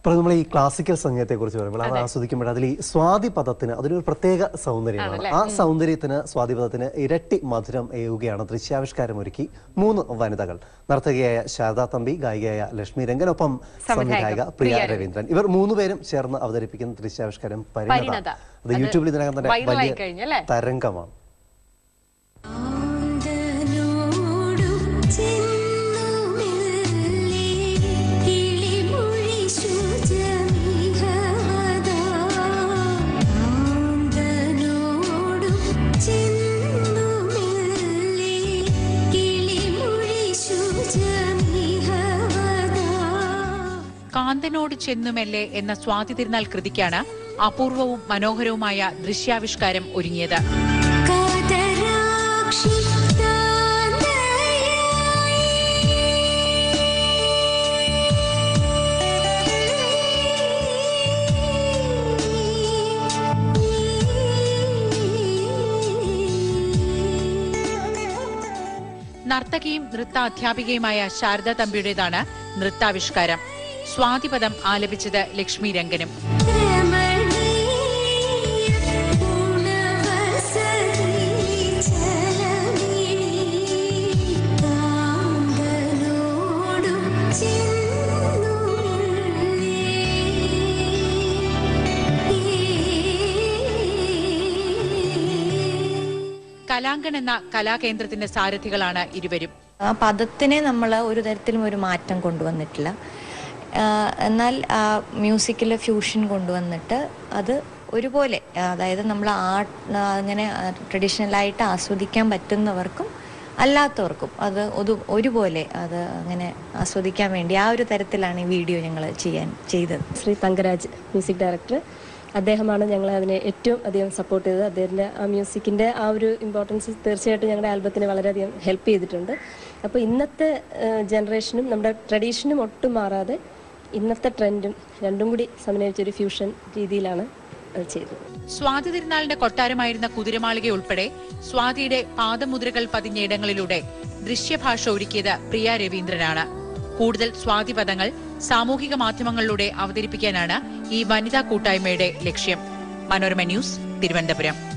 ഇപ്പോൾ നമ്മൾ ഈ ക്ലാസിക്കൽ സംഗീതത്തെ കുറിച്ച് പറയുമ്പോൾ അത് ആസ്വദിക്കുമ്പോൾ അതിൽ ഈ സ്വാതി പദത്തിന് അതിനൊരു പ്രത്യേക സൗന്ദര്യമാണ് ആ സൗന്ദര്യത്തിന് സ്വാതി പദത്തിന് ഇരട്ടി മധുരം ഏവുകയാണ് ദൃശ്യാവിഷ്കാരം ഒരുക്കി മൂന്ന് വനിതകൾ നർത്തകിയായ ശാരദാ തമ്പി ഗായികയായ ലക്ഷ്മി രംഗനൊപ്പം സംവിധായക പ്രിയ രവീന്ദ്രൻ ഇവർ മൂന്നുപേരും ചേർന്ന് അവതരിപ്പിക്കുന്ന ദൃശ്യാവിഷ്കാരം പരിണത പരിണത. അത് യൂട്യൂബിൽ ഇതിനകം തന്നെ വൈറലായി വലിയ കഴിഞ്ഞല്ലേ? തരംഗമാണ് ആന്തനോടും ചെന്നുമെല്ലെ കിളിമൊഴി ശുചമിഹവദാ ആന്തനോടും ചെന്നുമെല്ലെ കിളിമൊഴി ശുചമിഹവദാ കാന്തനോട് ചെന്നുമെല്ലെ എന്ന സ്വാതി തിരുനാൾ കൃതിക്കാണ് അപൂർവവും മനോഹരവുമായ ദൃശ്യാവിഷ്കാരം ഒരുങ്ങിയത് കാതരാക്ഷി നർത്തകിയും നൃത്ത അധ്യാപികയുമായ ശാരദ തമ്പിയുടേതാണ് നൃത്താവിഷ്കാരം സ്വാതിപദം ആലപിച്ചത് ലക്ഷ്മി രംഗനും കലാങ്കൺ എന്ന കലാകേന്ദ്രത്തിന്റെ സാരഥികളാണ് ഇരുവരും ആ പദത്തിനെ നമ്മൾ ഒരു തരത്തിലും ഒരു മാറ്റം കൊണ്ടുവന്നിട്ടില്ല ആ, എന്നാൽ ആ മ്യൂസിക്കിൽ ഫ്യൂഷൻ കൊണ്ടുവന്നിട്ട് അത് ഒരുപോലെ ആ, അതായത് നമ്മൾ ആർട്ട് അങ്ങനെ ട്രഡീഷണലായിട്ട് ആസ്വദിക്കാൻ പറ്റുന്നവർക്കും അല്ലാത്തവർക്കും അത് ഒരു ഒരുപോലെ അത് അങ്ങനെ ആസ്വദിക്കാൻ വേണ്ടി ആ ഒരു തരത്തിലാണ് ഈ വീഡിയോ ഞങ്ങൾ ചെയ്യാൻ ചെയ്തത് ശ്രീ തങ്കരാജ് മ്യൂസിക് ഡയറക്ടർ അദ്ദേഹമാണ് ഞങ്ങളെ അതിനെ ഏറ്റവും അധികം സപ്പോർട്ട് ചെയ്തത് അദ്ദേഹത്തിൻ്റെ ആ മ്യൂസിക്കിൻ്റെ ആ ഒരു ഇമ്പോർട്ടൻസ് തീർച്ചയായിട്ടും ഞങ്ങളുടെ ആൽബത്തിന് വളരെയധികം ഹെൽപ്പ് ചെയ്തിട്ടുണ്ട് അപ്പോൾ ഇന്നത്തെ ജനറേഷനും നമ്മുടെ ട്രഡീഷനും ഒട്ടും മാറാതെ ഇന്നത്തെ ട്രെൻഡും രണ്ടും കൂടി സമന്വയിച്ചൊരു ഫ്യൂഷൻ രീതിയിലാണ് അത് ചെയ്തത് സ്വാതി തിരുനാളിന്റെ കൊട്ടാരമായിരുന്ന കുതിരമാളിക ഉൾപ്പെടെ സ്വാതിയുടെ പാദമുദ്രകൾ പതിഞ്ഞ ഇടങ്ങളിലൂടെ ദൃശ്യഭാഷ ഒരുക്കിയത് പ്രിയ രവീന്ദ്രനാണ് കൂടുതൽ സ്വാതി പദങ്ങൾ സാമൂഹിക മാധ്യമങ്ങളിലൂടെ അവതരിപ്പിക്കാനാണ് ഈ വനിതാ കൂട്ടായ്മയുടെ ലക്ഷ്യം മനോരമ ന്യൂസ് തിരുവനന്തപുരം